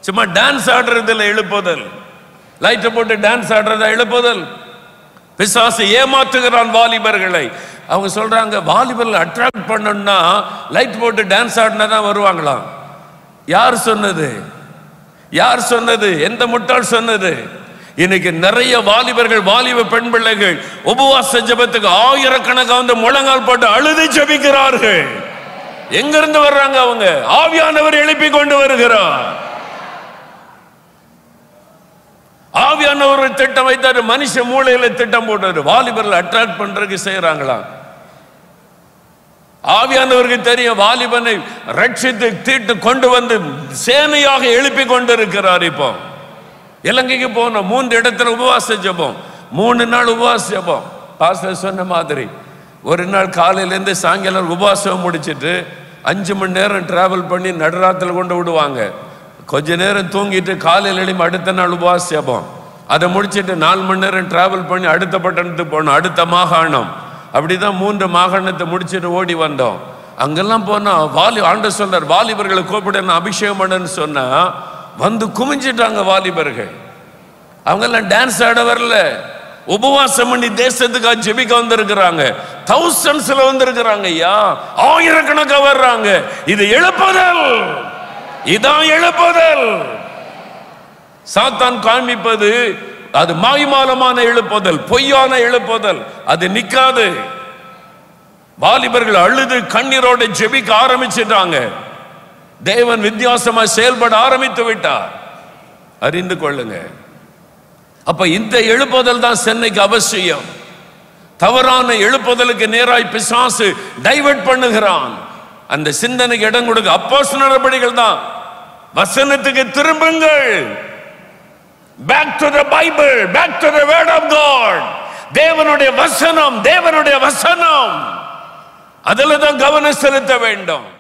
சும்மா டான்ஸ் ஆடுறதுல எழுப்புதல் லைட்டை போட்டு டான்ஸ் ஆடுறதா எழுப்புதல் பிசாசு ஏமாற்றுகிறான் வாலிபர்களை அவங்க சொல்றாங்க வாலிபர்களை அட்ராக்ட் பண்ணணும்னா லைட் போட்டு டான்ஸ் ஆடினா தான் வருவாங்களாம் யார் சொன்னது யார் சொன்னது எந்த முட்டாள் சொன்னது இன்னைக்கு நிறைய வாலிபர்கள் வாலிப பெண் பிள்ளைகள் உபவாச ஜெபத்துக்கு ஆயிரக்கணக்காக வந்து முழங்கால் போட்டு அழுது ஜெபிக்கிறார்கள் எங்கிருந்து வர்றாங்க அவங்க ஆவியானவர் எழுப்பி கொண்டு வருகிறார் ஆவியானவர் ஒரு திட்டம் வைத்தாரு மனுஷ மூளையில திட்டம் போட்டாரு வாலிபர்கள் அட்ராக்ட் பண்றதுக்கு செய்யறாங்களாம் ஆவியானவருக்கு தெரியும் வாலிபனை ரட்சித்து தீட்டு கொண்டு வந்து சேனையாக எழுப்பி கொண்டிருக்கிறார் இப்போ இலங்கைக்கு போனோம் மூன்று இடத்துல உபவாச ஜெபம் மூணு நாள் உபவாச ஜெபம் பாஸ்டர் சொன்ன மாதிரி ஒரு நாள் காலையிலேருந்து சாயங்காலம் உபவாசம் முடிச்சிட்டு அஞ்சு மணி நேரம் டிராவல் பண்ணி நடுராத்தில் கொண்டு விடுவாங்க கொஞ்ச நேரம் தூங்கிட்டு காலையில் எழும்பி அடுத்த நாள் உபவாச ஜெபம் அதை முடிச்சிட்டு நாலு மணி நேரம் டிராவல் பண்ணி அடுத்த பட்டணத்துக்கு போனோம் அடுத்த மாகாணம் அப்படிதான் மூன்று மாகாணத்தை முடிச்சிட்டு ஓடி வந்தோம் அங்கெல்லாம் போனா வாலி ஆண்டு சொல்றார் வாலிபர்களை கூப்பிட நான் அபிஷேகம் பண்ணன்னு சொன்னா வந்து குமிஞ்சிட்டாங்க வாலிபர்கள் அவங்கெல்லாம் டான்ஸ் ஆட வரல உபவாசம் பண்ணி தேசத்துக்காக ஜெபிக்க வந்திருக்கிறாங்க தௌசண்ட்ஸ்ல வந்திருக்கிறாங்க ஐயா ஆயிரக்கணக்கா வர்றாங்க இது எழுப்புதல் இதான் எழுப்புதல் சாத்தான் காண்பிப்பது அது மாய்மாலமான எழுப்புதல் பொய்யான எழுப்புதல் அது நிக்காது வாலிபர்கள் அழுது கண்ணீரோட ஜெபிக்க ஆரம்பிச்சிட்டாங்க தேவன் வித்தியாசமா செயல்பட ஆரம்பித்து விட்டார் அறிந்து கொள்ளுங்க அப்ப இந்த எழுப்புதல் தான் சென்னைக்கு அவசியம் தவறான எழுப்புதலுக்கு நேராய் பிசாசு டைவர்ட் பண்ணுகிறான் அந்த சிந்தனைக்கு இடம் கொடுக்க அப்போஸ் நடவடிக்கைகள் தான் வசனத்துக்கு திரும்புங்கள் back to the Bible back to the word of God தேவனுடைய வசனம் தேவனுடைய வசனம் அதில் தான் கவனம் செலுத்த வேண்டும்